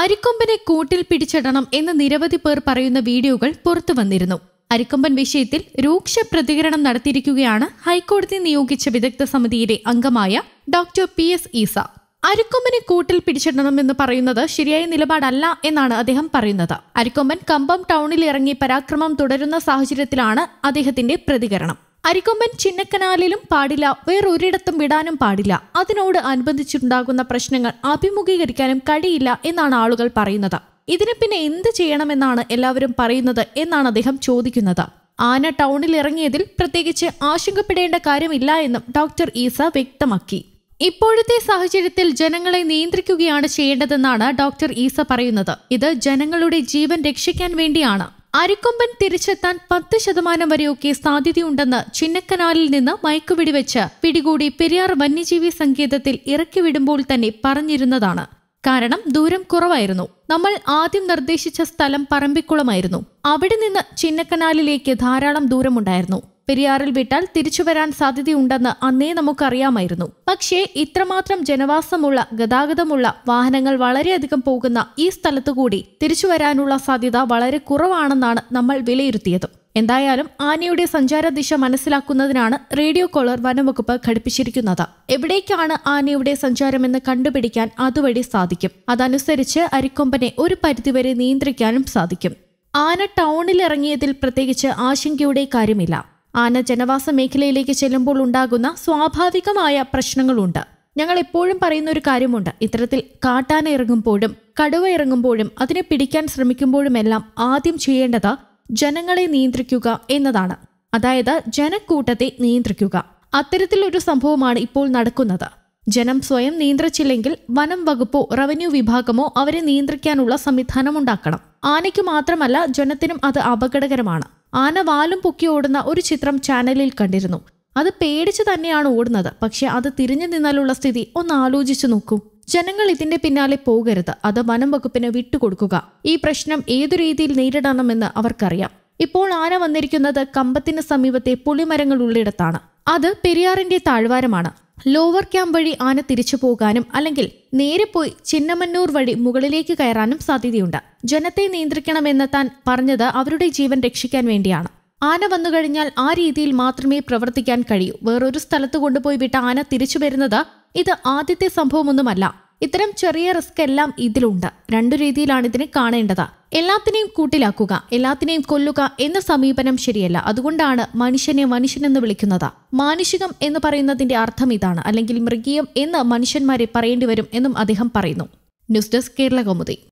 അരിക്കൊമ്പനെ കൂട്ടിൽ പിടിച്ചിടണം എന്ന് നിരവധി പേർ പറയുന്ന വീഡിയോകൾ പുറത്തു വന്നിരുന്നു അരിക്കൊമ്പൻ വിഷയത്തിൽ രൂക്ഷ പ്രതികരണം നടത്തിയിരിക്കുകയാണ് ഹൈക്കോടതി നിയോഗിച്ച വിദഗ്ധ സമിതിയിലെ അംഗമായ ഡോക്ടർ പി എസ് ഈസ അരിക്കൊമ്പനെ കൂട്ടിൽ പിടിച്ചിടണമെന്ന് പറയുന്നത് ശരിയായ നിലപാടല്ല എന്നാണ് അദ്ദേഹം പറയുന്നത് അരിക്കൊമ്പൻ കമ്പം ടൗണിൽ ഇറങ്ങി പരാക്രമം തുടരുന്ന സാഹചര്യത്തിലാണ് അദ്ദേഹത്തിന്റെ പ്രതികരണം അരിക്കൊമ്പൻ ചിന്നക്കനാലിലും പാടില്ല വേറൊരിടത്തും വിടാനും പാടില്ല അതിനോട് അനുബന്ധിച്ചുണ്ടാകുന്ന പ്രശ്നങ്ങൾ അഭിമുഖീകരിക്കാനും കഴിയില്ല എന്നാണ് ആളുകൾ പറയുന്നത് ഇതിന് പിന്നെ എന്ത് ചെയ്യണമെന്നാണ് എല്ലാവരും പറയുന്നത് എന്നാണ് അദ്ദേഹം ചോദിക്കുന്നത് ആന ടൗണിൽ ഇറങ്ങിയതിൽ പ്രത്യേകിച്ച് ആശങ്കപ്പെടേണ്ട കാര്യമില്ല എന്നും ഡോക്ടർ ഈസ വ്യക്തമാക്കി ഇപ്പോഴത്തെ സാഹചര്യത്തിൽ ജനങ്ങളെ നിയന്ത്രിക്കുകയാണ് ചെയ്യേണ്ടതെന്നാണ് ഡോക്ടർ ഈസ പറയുന്നത് ഇത് ജനങ്ങളുടെ ജീവൻ രക്ഷിക്കാൻ വേണ്ടിയാണ് അരിക്കൊമ്പൻ തിരിച്ചെത്താൻ പത്ത് ശതമാനം വരെയൊക്കെ സാധ്യതയുണ്ടെന്ന് ചിന്നക്കനാലിൽ നിന്ന് മയക്കുവെടിവെച്ച് പിടികൂടി പെരിയാർ വന്യജീവി സങ്കേതത്തിൽ ഇറക്കി വിടുമ്പോൾ തന്നെ പറഞ്ഞിരുന്നതാണ് കാരണം ദൂരം കുറവായിരുന്നു നമ്മൾ ആദ്യം നിർദ്ദേശിച്ച സ്ഥലം പറമ്പിക്കുളമായിരുന്നു അവിടെ നിന്ന് ചിന്നക്കനാലിലേക്ക് ധാരാളം ദൂരമുണ്ടായിരുന്നു പെരിയാറിൽ വിട്ടാൽ തിരിച്ചുവരാൻ സാധ്യതയുണ്ടെന്ന് അന്നേ നമുക്കറിയാമായിരുന്നു പക്ഷേ ഇത്രമാത്രം ജനവാസമുള്ള ഗതാഗതമുള്ള വാഹനങ്ങൾ വളരെയധികം പോകുന്ന ഈ സ്ഥലത്തുകൂടി തിരിച്ചുവരാനുള്ള സാധ്യത വളരെ കുറവാണെന്നാണ് നമ്മൾ വിലയിരുത്തിയത് എന്തായാലും ആനയുടെ സഞ്ചാര ദിശ മനസ്സിലാക്കുന്നതിനാണ് റേഡിയോ കോളർ വനംവകുപ്പ് ഘടിപ്പിച്ചിരിക്കുന്നത് എവിടേക്കാണ് ആനയുടെ സഞ്ചാരമെന്ന് കണ്ടുപിടിക്കാൻ അതുവഴി സാധിക്കും അതനുസരിച്ച് അരിക്കൊമ്പനെ ഒരു പരിധിവരെ നിയന്ത്രിക്കാനും സാധിക്കും ആന ടൗണിലിറങ്ങിയതിൽ പ്രത്യേകിച്ച് ആശങ്കയുടെ കാര്യമില്ല ആന ജനവാസ മേഖലയിലേക്ക് ചെല്ലുമ്പോൾ ഉണ്ടാകുന്ന സ്വാഭാവികമായ പ്രശ്നങ്ങളുണ്ട് ഞങ്ങൾ എപ്പോഴും പറയുന്ന ഒരു കാര്യമുണ്ട് ഇത്തരത്തിൽ കാട്ടാന ഇറങ്ങുമ്പോഴും കടുവ ഇറങ്ങുമ്പോഴും അതിനെ പിടിക്കാൻ ശ്രമിക്കുമ്പോഴുമെല്ലാം ആദ്യം ചെയ്യേണ്ടത് ജനങ്ങളെ നിയന്ത്രിക്കുക എന്നതാണ് അതായത് ജനക്കൂട്ടത്തെ നിയന്ത്രിക്കുക അത്തരത്തിലൊരു സംഭവമാണ് ഇപ്പോൾ നടക്കുന്നത് ജനം സ്വയം നിയന്ത്രിച്ചില്ലെങ്കിൽ വനം വകുപ്പോ റവന്യൂ വിഭാഗമോ അവരെ നിയന്ത്രിക്കാനുള്ള സംവിധാനം ഉണ്ടാക്കണം ആനയ്ക്ക് മാത്രമല്ല ജനത്തിനും അത് അപകടകരമാണ് ആന വാലും പൊക്കി ഓടുന്ന ഒരു ചിത്രം ചാനലിൽ കണ്ടിരുന്നു അത് പേടിച്ചു തന്നെയാണ് ഓടുന്നത് പക്ഷെ അത് തിരിഞ്ഞു നിന്നാലുള്ള സ്ഥിതി ഒന്ന് ആലോചിച്ചു നോക്കൂ ജനങ്ങൾ ഇതിന്റെ പിന്നാലെ പോകരുത് അത് വനം വകുപ്പിന് വിട്ടുകൊടുക്കുക ഈ പ്രശ്നം ഏതു രീതിയിൽ നേരിടണമെന്ന് അവർക്കറിയാം ഇപ്പോൾ ആന വന്നിരിക്കുന്നത് കമ്പത്തിന് സമീപത്തെ പുളിമരങ്ങൾ ഉള്ളിടത്താണ് അത് പെരിയാറിന്റെ താഴ്വാരമാണ് ലോവർ ക്യാമ്പ് വഴി ആന തിരിച്ചു പോകാനും അല്ലെങ്കിൽ നേരെ പോയി ചിന്നമന്നൂർ വഴി മുകളിലേക്ക് കയറാനും സാധ്യതയുണ്ട് ജനത്തെ നിയന്ത്രിക്കണമെന്ന് താൻ പറഞ്ഞത് അവരുടെ ജീവൻ രക്ഷിക്കാൻ വേണ്ടിയാണ് ആന വന്നു കഴിഞ്ഞാൽ ആ രീതിയിൽ മാത്രമേ പ്രവർത്തിക്കാൻ കഴിയൂ വേറൊരു സ്ഥലത്ത് കൊണ്ടുപോയി വിട്ട ആന തിരിച്ചു വരുന്നത് ഇത് ആദ്യത്തെ സംഭവമൊന്നുമല്ല ഇത്തരം ചെറിയ റിസ്ക് എല്ലാം ഇതിലുണ്ട് രണ്ടു രീതിയിലാണ് ഇതിനെ കാണേണ്ടത് എല്ലാത്തിനെയും കൂട്ടിലാക്കുക എല്ലാത്തിനെയും കൊല്ലുക എന്ന സമീപനം ശരിയല്ല അതുകൊണ്ടാണ് മനുഷ്യനെ മനുഷ്യനെന്ന് വിളിക്കുന്നത് മാനുഷികം എന്ന് പറയുന്നതിന്റെ അർത്ഥം ഇതാണ് അല്ലെങ്കിൽ മൃഗീയം എന്ന് മനുഷ്യന്മാരെ പറയേണ്ടി വരും എന്നും അദ്ദേഹം പറയുന്നു ന്യൂസ് ഡെസ്ക് കേരള കൗമുദി